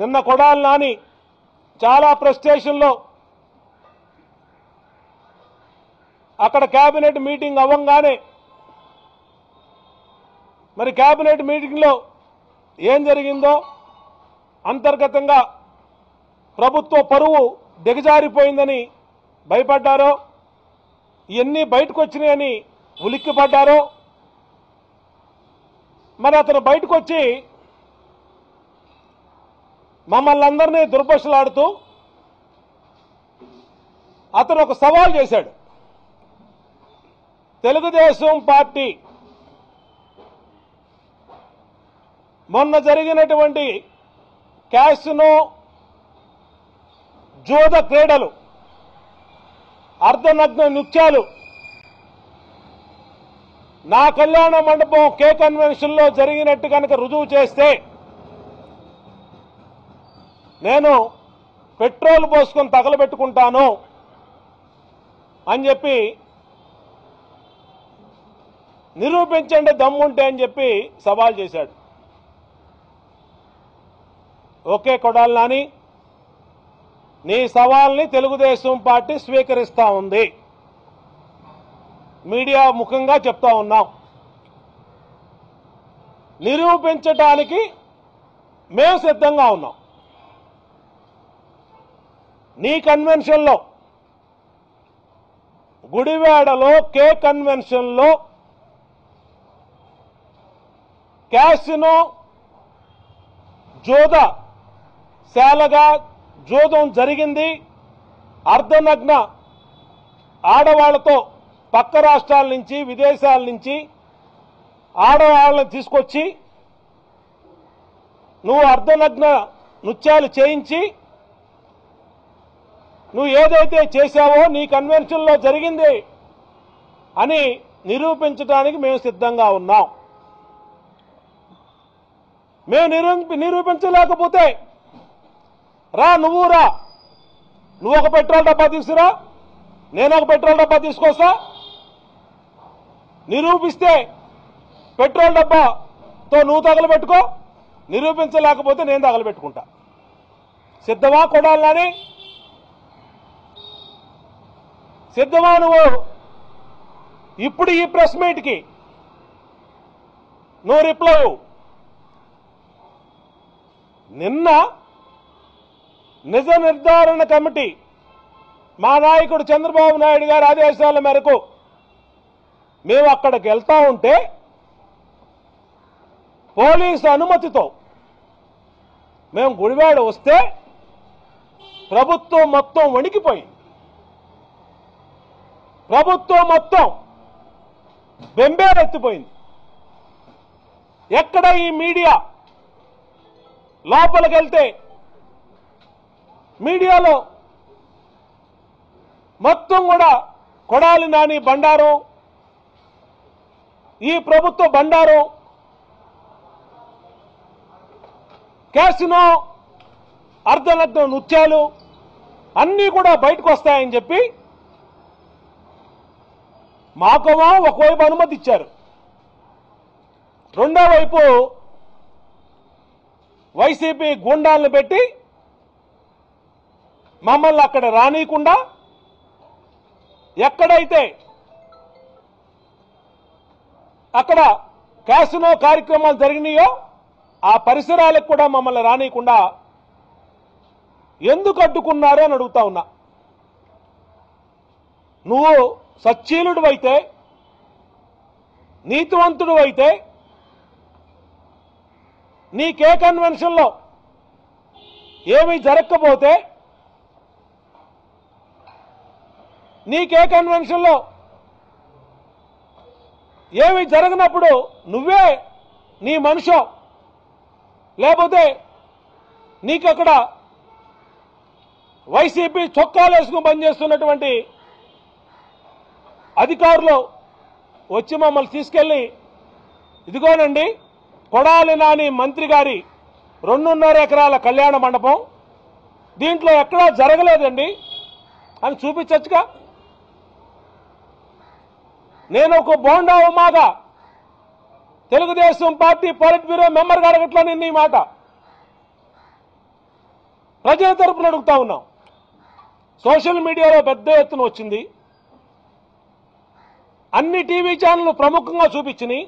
నిన్న కొడాలి నాని చాలా ప్రెస్టేషన్లో అక్కడ కేబినెట్ మీటింగ్ అవ్వంగానే మరి కేబినెట్ మీటింగ్లో ఏం జరిగిందో అంతర్గతంగా ప్రభుత్వ పరువు దిగజారిపోయిందని భయపడ్డారో ఇవన్నీ బయటకు వచ్చినాయని ఉలిక్కిపడ్డారో మరి అతను బయటకు వచ్చి మమ్మల్ని అందరినీ దుర్భషలాడుతూ అతను ఒక సవాల్ చేశాడు తెలుగుదేశం పార్టీ మొన్న జరిగినటువంటి క్యాసినో జోద క్రీడలు అర్ధనగ్న నృత్యాలు నా కళ్యాణ మండపం కే కన్వెన్షన్ లో జరిగినట్టు కనుక రుజువు చేస్తే నేను పెట్రోల్ పోసుకొని తగలబెట్టుకుంటాను అని చెప్పి నిరూపించండి దమ్ముంటే అని చెప్పి సవాల్ చేశాడు ఓకే కొడాలి నాని నీ సవాల్ని తెలుగుదేశం పార్టీ స్వీకరిస్తా ఉంది మీడియా ముఖంగా చెప్తా ఉన్నాం నిరూపించటానికి మేము సిద్ధంగా ఉన్నాం నీ కన్వెన్షన్లో గుడివాడలో కే కన్వెన్షన్లో క్యాసినో జోద శాలగా జోదం జరిగింది అర్ధనగ్న ఆడవాళ్లతో పక్క రాష్ట్రాల నుంచి విదేశాల నుంచి ఆడవాళ్ళని తీసుకొచ్చి నువ్వు అర్ధనగ్న నృత్యాలు చేయించి నువ్వు ఏదైతే చేశావో నీ కన్వెన్షన్లో జరిగింది అని నిరూపించడానికి మేము సిద్ధంగా ఉన్నాం మేము నిరూపి నిరూపించలేకపోతే రా నువ్వు రా నువ్వు ఒక పెట్రోల్ డబ్బా తీసుకురా నేను ఒక పెట్రోల్ డబ్బా తీసుకొస్తా నిరూపిస్తే పెట్రోల్ డబ్బాతో నువ్వు తగలబెట్టుకో నిరూపించలేకపోతే నేను తగలబెట్టుకుంటా సిద్ధమా కొడాలని సిద్ధమా నువ్వు ఇప్పుడు ఈ ప్రెస్ మీట్కి నువ్వు రిప్లై ఇవ్వు. నిన్న నిజ నిర్ధారణ కమిటీ మా నాయకుడు చంద్రబాబు నాయుడు గారి ఆదేశాల మేరకు మేము అక్కడికి వెళ్తా ఉంటే పోలీసు అనుమతితో మేము గుడివాడ వస్తే ప్రభుత్వం మొత్తం వణికిపోయింది ప్రభుత్వం మొత్తం బెంబేరెత్తిపోయింది ఎక్కడ ఈ మీడియా లోపలికి వెళ్తే మీడియాలో మొత్తం కూడా కొడాలి నాని బండారం ఈ ప్రభుత్వ బండారం క్యాసినో అర్ధనగ్న నృత్యాలు అన్నీ కూడా బయటకు వస్తాయని చెప్పి మాకమా ఒకవైపు అనుమతి ఇచ్చారు రెండో వైపు వైసీపీ గూండాలను పెట్టి మమ్మల్ని అక్కడ రానియకుండా ఎక్కడైతే అక్కడ క్యాసినో కార్యక్రమాలు జరిగినాయో ఆ పరిసరాలకు కూడా మమ్మల్ని రానియకుండా ఎందుకు అడ్డుకున్నారు అని అడుగుతా ఉన్నా నువ్వు సచ్చీలుడు అయితే నీతివంతుడు అయితే నీకే కన్వెన్షన్లో ఏమీ జరగకపోతే నీకే కన్వెన్షన్లో ఏమి జరగనప్పుడు నువ్వే నీ మనుషో లేకపోతే నీకక్కడ వైసీపీ చొక్కాలు వేసుకుని పనిచేస్తున్నటువంటి అధికారులు వచ్చి మమ్మల్ని తీసుకెళ్లి ఇదిగోనండి కొడాలి నాని మంత్రి గారి రెండున్నర ఎకరాల కళ్యాణ మండపం దీంట్లో ఎక్కడా జరగలేదండి అని చూపించచ్చుగా నేను ఒక బోండా ఉమాగా Telugu Desam party politburo member అడగట్లా నిన్న ఈ మాట ప్రజల తరపున అడుగుతా ఉన్నాం సోషల్ మీడియాలో పెద్ద ఎత్తున వచ్చింది అన్ని టీవీ ఛానళ్లు ప్రముఖంగా చూపించినాయి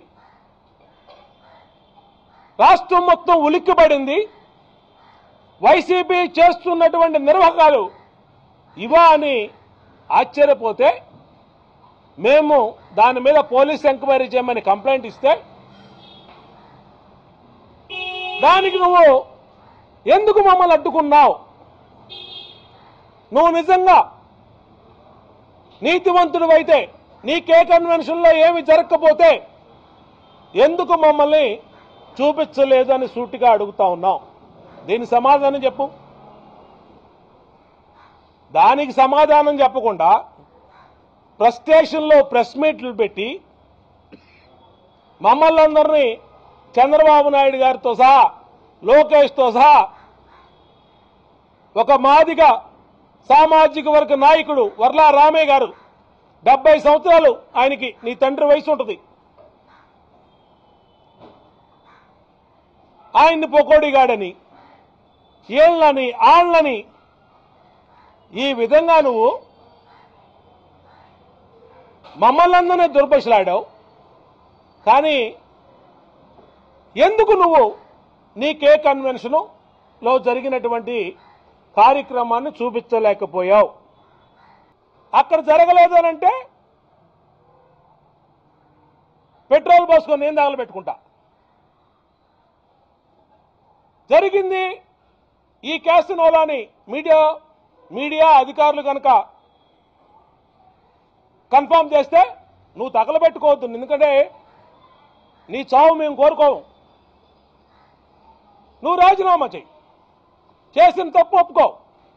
రాష్ట్రం మొత్తం ఉలిక్కిపడింది వైసీపీ చేస్తున్నటువంటి నిర్వాహకాలు ఇవా అని ఆశ్చర్యపోతే మేము దాని మీద పోలీస్ ఎంక్వైరీ చేయమని కంప్లైంట్ ఇస్తే దానికి నువ్వు ఎందుకు మమ్మల్ని అడ్డుకున్నావు నువ్వు నిజంగా నీతివంతుడు అయితే నీ కే కన్వెన్షన్లో ఏమి జరగకపోతే ఎందుకు మమ్మల్ని చూపించలేదు అని సూటిగా అడుగుతా ఉన్నాం దీని సమాధానం చెప్పు దానికి సమాధానం చెప్పకుండా ప్రెస్ స్టేషన్లో ప్రెస్ మీట్లు పెట్టి మమ్మల్ని అందరినీ చంద్రబాబు నాయుడు గారితో సహా లోకేష్తో సహా ఒక మాదిగ సామాజిక వర్గ నాయకుడు వర్లా రామయ్య గారు డెబ్బై సంవత్సరాలు ఆయనకి నీ తండ్రి వయసు ఉంటుంది ఆయన్ని పొకోడిగాడని ఏళ్ళని ఆళ్ళని ఈ విధంగా నువ్వు మమ్మల్ని అందరినీ దుర్భషలాడావు కానీ ఎందుకు నువ్వు నీ కే కన్వెన్షను లో జరిగినటువంటి కార్యక్రమాన్ని చూపించలేకపోయావు అక్కడ జరగలేదు అని అంటే పెట్రోల్ పోసుకొని నేను తగలబెట్టుకుంటా జరిగింది ఈ క్యాసినోలాని మీడియా మీడియా అధికారులు కనుక కన్ఫర్మ్ చేస్తే నువ్వు తగలబెట్టుకోవద్దు ఎందుకంటే నీ చావు మేము కోరుకోము నువ్వు రాజీనామా చెయ్యి చేసిన తప్పు ఒప్పుకో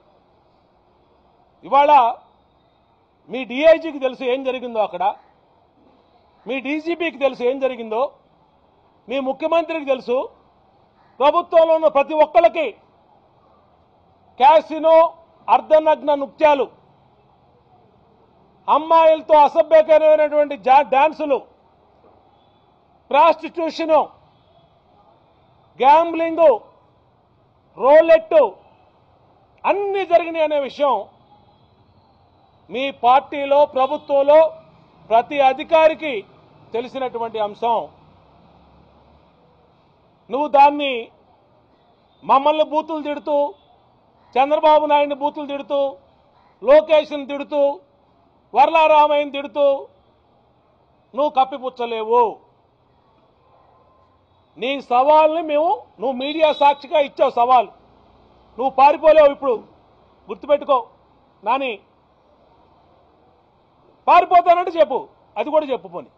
ఇవాళ మీ డిఐజీకి తెలుసు ఏం జరిగిందో అక్కడ మీ డీజీపీకి తెలుసు ఏం జరిగిందో మీ ముఖ్యమంత్రికి తెలుసు ప్రభుత్వంలో ఉన్న ప్రతి ఒక్కళ్ళకి క్యాసినో అర్ధనగ్న నృత్యాలు అమ్మాయిలతో అసభ్యకరమైనటువంటి జా- డాన్సులు ప్రాస్టిట్యూషను గ్యాంబ్లింగ్ రోలెట్ అన్ని జరిగినాయి అనే విషయం మీ పార్టీలో ప్రభుత్వంలో ప్రతి అధికారికి తెలిసినటువంటి అంశం నువ్వు దాన్ని మమ్మల్ని బూతులు తిడుతూ చంద్రబాబు నాయుడిని బూతులు తిడుతూ లోకేష్ని తిడుతూ వర్లారామయ్యని తిడుతూ నువ్వు కప్పిపుచ్చలేవు నీ సవాల్ని మేము నువ్వు మీడియా సాక్షిగా ఇచ్చావు సవాల్ నువ్వు పారిపోలేవు ఇప్పుడు గుర్తుపెట్టుకో నాని పారిపోతానంటే చెప్పు అది కూడా చెప్పు పోని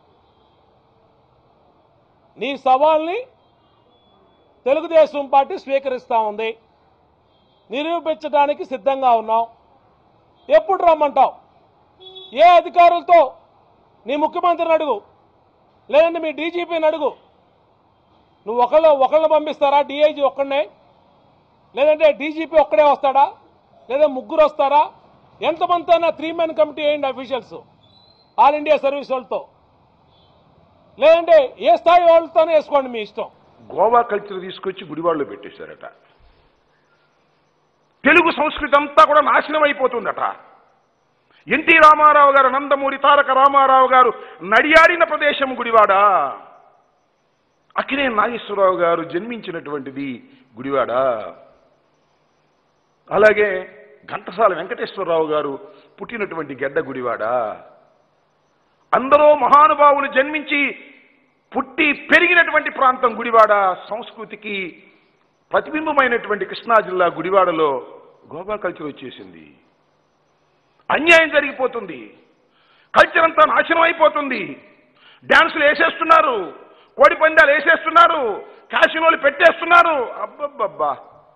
నీ సవాల్ని తెలుగుదేశం పార్టీ స్వీకరిస్తా ఉంది నిరూపించడానికి సిద్ధంగా ఉన్నాం ఎప్పుడు రమ్మంటావు ఏ అధికారులతో నీ ముఖ్యమంత్రిని అడుగు లేదంటే మీ డీజీపీని అడుగు నువ్వు ఒకళ్ళు ఒకళ్ళని పంపిస్తారా డిఐజీ ఒక్కడనే లేదంటే డీజీపీ ఒక్కడే వస్తాడా లేదా ముగ్గురు వస్తారా ఎంతమంది అయినా త్రీ మెన్ కమిటీ వేయండి అఫీషియల్స్ ఆల్ ఇండియా సర్వీస్ వాళ్ళతో లేదంటే ఏ స్థాయి వాళ్ళతోనే వేసుకోండి మీ ఇష్టం గోవా కల్చర్ తీసుకొచ్చి గుడివాడలో పెట్టేశారట తెలుగు సంస్కృతి అంతా కూడా నాశనం అయిపోతుందట ఎన్టీ రామారావు గారు నందమూరి తారక రామారావు గారు నడియాడిన ప్రదేశం గుడివాడ అక్కినే నాగేశ్వరరావు గారు జన్మించినటువంటిది గుడివాడ అలాగే ఘంటసాల వెంకటేశ్వరరావు గారు పుట్టినటువంటి గెడ్డ గుడివాడ అందరూ మహానుభావులు జన్మించి పుట్టి పెరిగినటువంటి ప్రాంతం గుడివాడ సంస్కృతికి ప్రతిబింబమైనటువంటి కృష్ణా జిల్లా గుడివాడలో గోవా కల్చర్ వచ్చేసింది అన్యాయం జరిగిపోతుంది కల్చర్ అంతా నాశనం అయిపోతుంది డ్యాన్సులు వేసేస్తున్నారు కోడి పందాలు వేసేస్తున్నారు క్యాసినోలు పెట్టేస్తున్నారు అబ్బబ్బబ్బా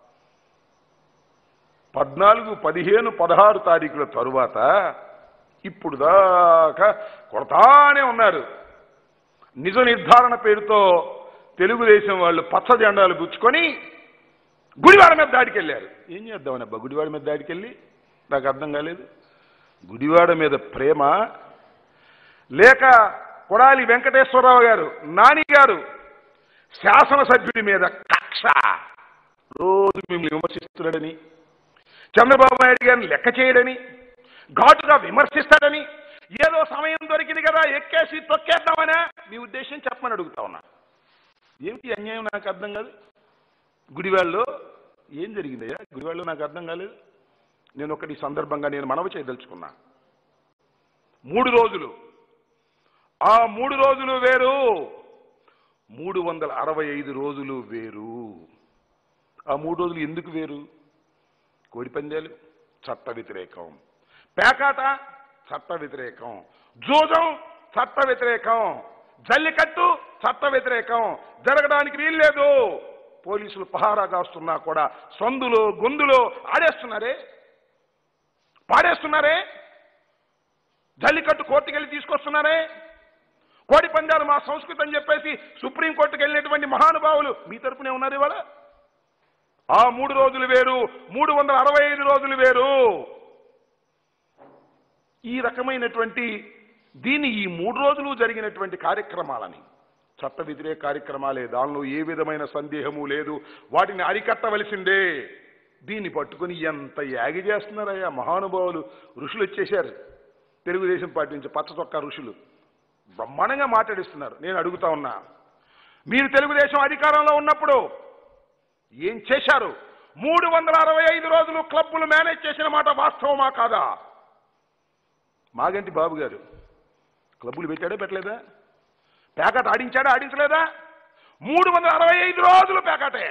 పద్నాలుగు పదిహేను పదహారు తారీఖుల తరువాత ఇప్పుడు దాకా కొడతానే ఉన్నారు నిజ నిర్ధారణ పేరుతో తెలుగుదేశం వాళ్ళు పచ్చ జెండాలు గుచ్చుకొని గుడివాడ మీద దాడికి వెళ్ళారు ఏం చేద్దామని అబ్బా గుడివాడ మీద దాడికి వెళ్ళి నాకు అర్థం కాలేదు గుడివాడ మీద ప్రేమ లేక కొడాలి వెంకటేశ్వరరావు గారు నాని గారు శాసనసభ్యుడి మీద కక్ష రోజు మిమ్మల్ని విమర్శిస్తున్నాడని చంద్రబాబు నాయుడు గారిని లెక్క చేయడని ఘాటుగా విమర్శిస్తాడని ఏదో సమయం దొరికింది కదా ఎక్కేసి తొక్కేద్దామనా మీ ఉద్దేశం చెప్పమని అడుగుతా ఉన్నా ఏమిటి అన్యాయం నాకు అర్థం కాదు గుడివాళ్ళలో ఏం జరిగిందయ్యా గుడివాళ్ళలో నాకు అర్థం కాలేదు నేను ఒకటి ఈ సందర్భంగా నేను మనవి చేయదలుచుకున్నా మూడు రోజులు ఆ మూడు రోజులు వేరు మూడు వందల అరవై ఐదు రోజులు వేరు ఆ మూడు రోజులు ఎందుకు వేరు కోడిపందాలు చట్ట వ్యతిరేకం పేకాట చట్ట వ్యతిరేకం జూదం చట్ట వ్యతిరేకం జల్లికట్టు చట్ట వ్యతిరేకం జరగడానికి వీల్లేదు పోలీసులు పహారా కాస్తున్నా కూడా సందులో గొంతులో ఆడేస్తున్నారే పాడేస్తున్నారే జల్లికట్టు కోర్టుకెళ్ళి తీసుకొస్తున్నారే కోడి పందాలు మా సంస్కృతి అని చెప్పేసి సుప్రీంకోర్టుకు వెళ్ళినటువంటి మహానుభావులు మీ తరపునే ఉన్నారు ఇవాళ ఆ మూడు రోజులు వేరు మూడు వందల అరవై ఐదు రోజులు వేరు ఈ రకమైనటువంటి దీని ఈ మూడు రోజులు జరిగినటువంటి కార్యక్రమాలని చట్ట వ్యతిరేక కార్యక్రమాలే దానిలో ఏ విధమైన సందేహము లేదు వాటిని అరికట్టవలసిందే దీన్ని పట్టుకుని ఎంత యాగి చేస్తున్నారయ్యా మహానుభావులు ఋషులు వచ్చేశారు తెలుగుదేశం పార్టీ నుంచి పచ్చ చొక్కా ఋషులు బ్రహ్మాండంగా మాట్లాడిస్తున్నారు నేను అడుగుతా ఉన్నా మీరు తెలుగుదేశం అధికారంలో ఉన్నప్పుడు ఏం చేశారు మూడు వందల అరవై ఐదు రోజులు క్లబ్బులు మేనేజ్ చేసిన మాట వాస్తవమా కాదా మాగంటి బాబు గారు క్లబ్బులు పెట్టాడా పెట్టలేదా పేకాట ఆడించాడా ఆడించలేదా మూడు వందల అరవై ఐదు రోజులు పేకాటే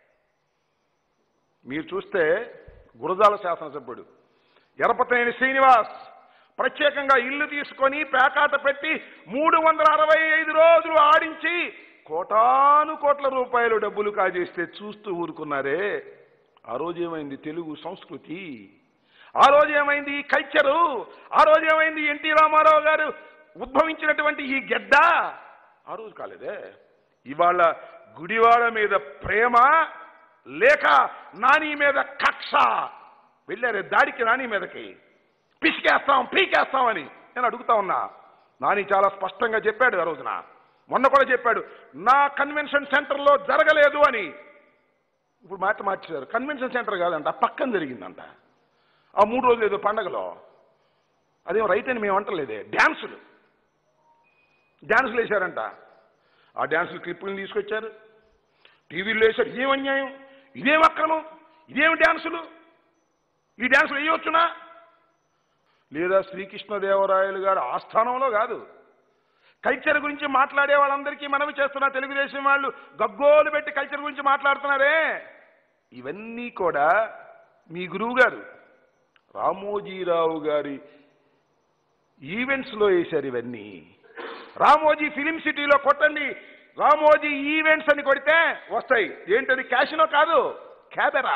మీరు చూస్తే గురజాల శాసనసభ్యుడు ఎరపతనేని శ్రీనివాస్ ప్రత్యేకంగా ఇల్లు తీసుకొని పేకాట పెట్టి మూడు వందల అరవై ఐదు రోజులు ఆడించి కోటాను కోట్ల రూపాయలు డబ్బులు కాజేస్తే చూస్తూ ఊరుకున్నారే ఆ రోజు ఏమైంది తెలుగు సంస్కృతి ఆ రోజు ఏమైంది ఈ కల్చరు ఆ రోజు ఏమైంది ఎన్టీ రామారావు గారు ఉద్భవించినటువంటి ఈ గెడ్డ ఆ రోజు కాలేదే ఇవాళ గుడివాడ మీద ప్రేమ లేక నాని మీద కక్ష వెళ్ళారే దాడికి నాని మీదకి పిసికేస్తాం పీకేస్తామని నేను అడుగుతా ఉన్నా నాని చాలా స్పష్టంగా చెప్పాడు ఆ రోజున మొన్న కూడా చెప్పాడు నా కన్వెన్షన్ సెంటర్లో జరగలేదు అని ఇప్పుడు మాట మార్చారు కన్వెన్షన్ సెంటర్ కాదంట ఆ పక్కన జరిగిందంట ఆ మూడు రోజులు ఏదో పండగలో అదేం రైట్ అని మేము అంటలేదే డ్యాన్సులు డ్యాన్సులు వేశారంట ఆ డ్యాన్సులు క్లిప్పులను తీసుకొచ్చారు టీవీలో వేశారు ఇదేం అన్యాయం ఇదేం అక్రమం ఇదేం డ్యాన్సులు ఈ డ్యాన్సులు వేయవచ్చునా లేదా శ్రీకృష్ణదేవరాయలు గారు ఆస్థానంలో కాదు కల్చర్ గురించి మాట్లాడే వాళ్ళందరికీ మనవి చేస్తున్న తెలుగుదేశం వాళ్ళు గగ్గోలు పెట్టి కల్చర్ గురించి మాట్లాడుతున్నారే ఇవన్నీ కూడా మీ గురువు గారు రామోజీరావు గారి ఈవెంట్స్లో వేశారు ఇవన్నీ రామోజీ ఫిలిం సిటీలో కొట్టండి రామోజీ ఈవెంట్స్ అని కొడితే వస్తాయి ఏంటది క్యాషినో కాదు క్యాబెరా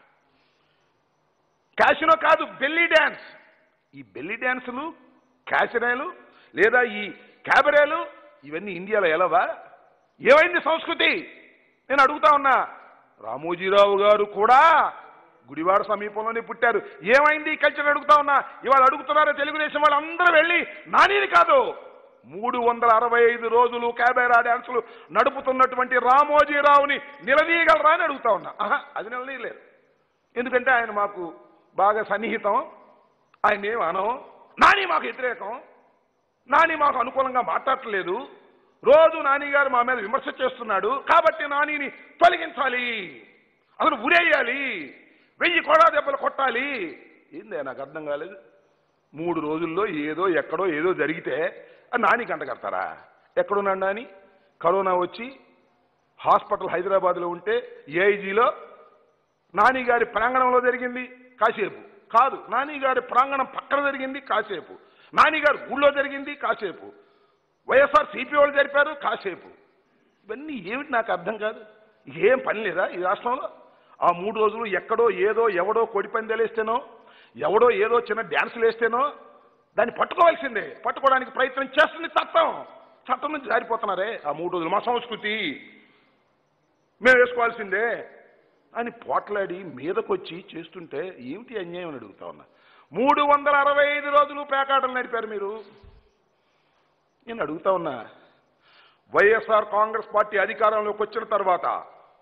క్యాషినో కాదు బెల్లీ డ్యాన్స్ ఈ బెల్లీ డ్యాన్సులు క్యాసినాలు లేదా ఈ క్యాబరేలు ఇవన్నీ ఇండియాలో ఎలవా ఏమైంది సంస్కృతి నేను అడుగుతా ఉన్నా రామోజీరావు గారు కూడా గుడివాడ సమీపంలోనే పుట్టారు ఏమైంది ఈ కల్చర్ అడుగుతా ఉన్నా ఇవాళ అడుగుతున్నారో తెలుగుదేశం వాళ్ళు అందరూ వెళ్ళి నానిది కాదు మూడు వందల అరవై ఐదు రోజులు క్యాబేరా డ్యాన్సులు నడుపుతున్నటువంటి రామోజీరావుని నిలదీయగలరా అని అడుగుతా ఉన్నా ఆహా అది నిలదీయలేరు ఎందుకంటే ఆయన మాకు బాగా సన్నిహితం ఆయన ఏం అనం నాని మాకు వ్యతిరేకం నాని మాకు అనుకూలంగా మాట్లాడట్లేదు రోజు నాని గారు మా మీద విమర్శ చేస్తున్నాడు కాబట్టి నానిని తొలగించాలి అసలు ఉరేయాలి వెయ్యి కొడా దెబ్బలు కొట్టాలి ఏందే నాకు అర్థం కాలేదు మూడు రోజుల్లో ఏదో ఎక్కడో ఏదో జరిగితే అది నానికి అంటగడతారా ఎక్కడున్నాడు నాని కరోనా వచ్చి హాస్పిటల్ హైదరాబాద్లో ఉంటే ఏఐజీలో నాని గారి ప్రాంగణంలో జరిగింది కాసేపు కాదు నాని గారి ప్రాంగణం పక్కన జరిగింది కాసేపు నాని గారి ఊళ్ళో జరిగింది కాసేపు వైఎస్ఆర్ సిపి వాళ్ళు జరిపారు కాసేపు ఇవన్నీ ఏమిటి నాకు అర్థం కాదు ఏం పని లేదా ఈ రాష్ట్రంలో ఆ మూడు రోజులు ఎక్కడో ఏదో ఎవడో కోడిపందేలు వేస్తేనో ఎవడో ఏదో చిన్న డ్యాన్సులు వేస్తేనో దాన్ని పట్టుకోవాల్సిందే పట్టుకోవడానికి ప్రయత్నం చేస్తుంది చట్టం చట్టం నుంచి జారిపోతున్నారే ఆ మూడు రోజులు మా సంస్కృతి మేము వేసుకోవాల్సిందే అని పోట్లాడి మీదకొచ్చి చేస్తుంటే ఏమిటి అన్యాయం అని అడుగుతా ఉన్నా మూడు వందల అరవై ఐదు రోజులు పేకాటలు నడిపారు మీరు నేను అడుగుతా ఉన్నా వైఎస్ఆర్ కాంగ్రెస్ పార్టీ అధికారంలోకి వచ్చిన తర్వాత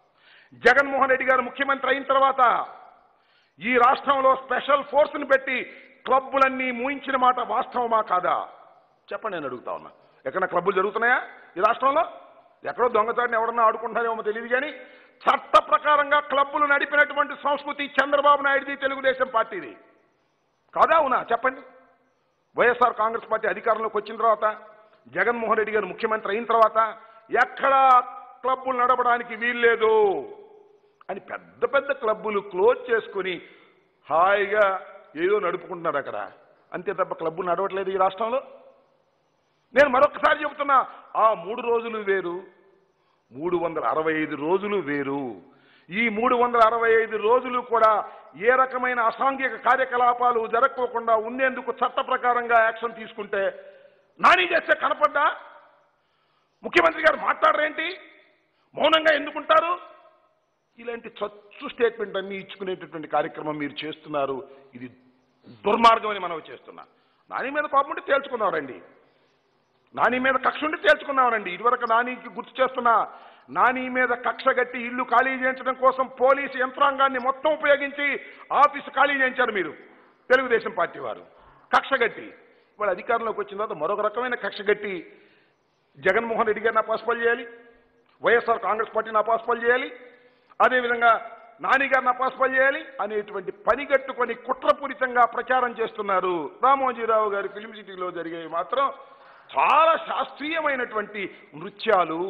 జగన్మోహన్ రెడ్డి గారు ముఖ్యమంత్రి అయిన తర్వాత ఈ రాష్ట్రంలో స్పెషల్ ఫోర్స్ని పెట్టి క్లబ్బులన్నీ మూయించిన మాట వాస్తవమా కాదా చెప్పండి నేను అడుగుతా ఉన్నా ఎక్కడ క్లబ్బులు జరుగుతున్నాయా ఈ రాష్ట్రంలో ఎక్కడో దొంగచాటుని ఎవరన్నా ఆడుకుంటారేమో తెలియదు కానీ చట్ట ప్రకారంగా క్లబ్బులు నడిపినటువంటి సంస్కృతి చంద్రబాబు నాయుడుది తెలుగుదేశం పార్టీది కాదా అవునా చెప్పండి వైఎస్ఆర్ కాంగ్రెస్ పార్టీ అధికారంలోకి వచ్చిన తర్వాత జగన్మోహన్ రెడ్డి గారు ముఖ్యమంత్రి అయిన తర్వాత ఎక్కడా క్లబ్బులు నడపడానికి వీల్లేదు అని పెద్ద పెద్ద క్లబ్బులు క్లోజ్ చేసుకుని హాయిగా ఏదో నడుపుకుంటున్నారు అక్కడ అంతే తప్ప క్లబ్బులు నడవట్లేదు ఈ రాష్ట్రంలో నేను మరొకసారి చెబుతున్నా ఆ మూడు రోజులు వేరు మూడు వందల అరవై ఐదు రోజులు వేరు ఈ మూడు వందల అరవై ఐదు రోజులు కూడా ఏ రకమైన అసాంఘిక కార్యకలాపాలు జరగకోకుండా ఉండేందుకు చట్ట ప్రకారంగా యాక్షన్ తీసుకుంటే నాని చేస్తే కనపడ్డా ముఖ్యమంత్రి గారు మాట్లాడరేంటి మౌనంగా ఎందుకుంటారు ఇలాంటి చచ్చు స్టేట్మెంట్ అన్ని ఇచ్చుకునేటటువంటి కార్యక్రమం మీరు చేస్తున్నారు ఇది దుర్మార్గం అని మనం చేస్తున్నా నాని మీద పాపం ఉంటే తేల్చుకుందాం రండి నాని మీద కక్ష ఉండి తేల్చుకున్నామనండి ఇదివరకు నానికి గుర్తు చేస్తున్నా నాని మీద కక్ష గట్టి ఇల్లు ఖాళీ చేయించడం కోసం పోలీసు యంత్రాంగాన్ని మొత్తం ఉపయోగించి ఆఫీసు ఖాళీ చేయించారు మీరు తెలుగుదేశం పార్టీ వారు కక్ష గట్టి ఇవాళ అధికారంలోకి వచ్చిన తర్వాత మరొక రకమైన కక్ష గట్టి జగన్మోహన్ రెడ్డి గారిని అపాస్పాలు చేయాలి వైఎస్ఆర్ కాంగ్రెస్ పార్టీని అపాస్పాలు చేయాలి అదేవిధంగా నాని గారిని అపాస్పాలు చేయాలి అనేటువంటి పని కట్టుకొని కుట్రపూరితంగా ప్రచారం చేస్తున్నారు రామోజీరావు గారి ఫిలిం సిటీలో జరిగేవి మాత్రం చాలా శాస్త్రీయమైనటువంటి నృత్యాలు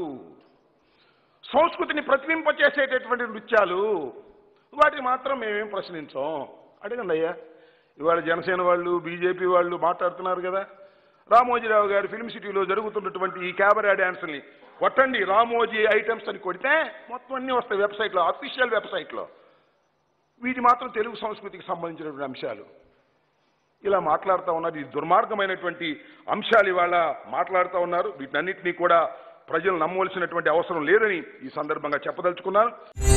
సంస్కృతిని ప్రతిబింపచేసేటటువంటి నృత్యాలు వాటిని మాత్రం మేమేం ప్రశ్నించాం అడగండి అయ్యా ఇవాళ జనసేన వాళ్ళు బీజేపీ వాళ్ళు మాట్లాడుతున్నారు కదా రామోజీరావు గారి ఫిల్మ్ సిటీలో జరుగుతున్నటువంటి ఈ క్యాబరా డ్యాన్స్ని కొట్టండి రామోజీ ఐటమ్స్ అని కొడితే మొత్తం అన్నీ వస్తాయి వెబ్సైట్లో అఫీషియల్ వెబ్సైట్లో వీటి మాత్రం తెలుగు సంస్కృతికి సంబంధించినటువంటి అంశాలు ఇలా మాట్లాడుతూ ఉన్నారు ఇది దుర్మార్గమైనటువంటి అంశాలు ఇవాళ మాట్లాడుతూ ఉన్నారు వీటన్నిటినీ కూడా ప్రజలు నమ్మవలసినటువంటి అవసరం లేదని ఈ సందర్భంగా చెప్పదలుచుకున్నాను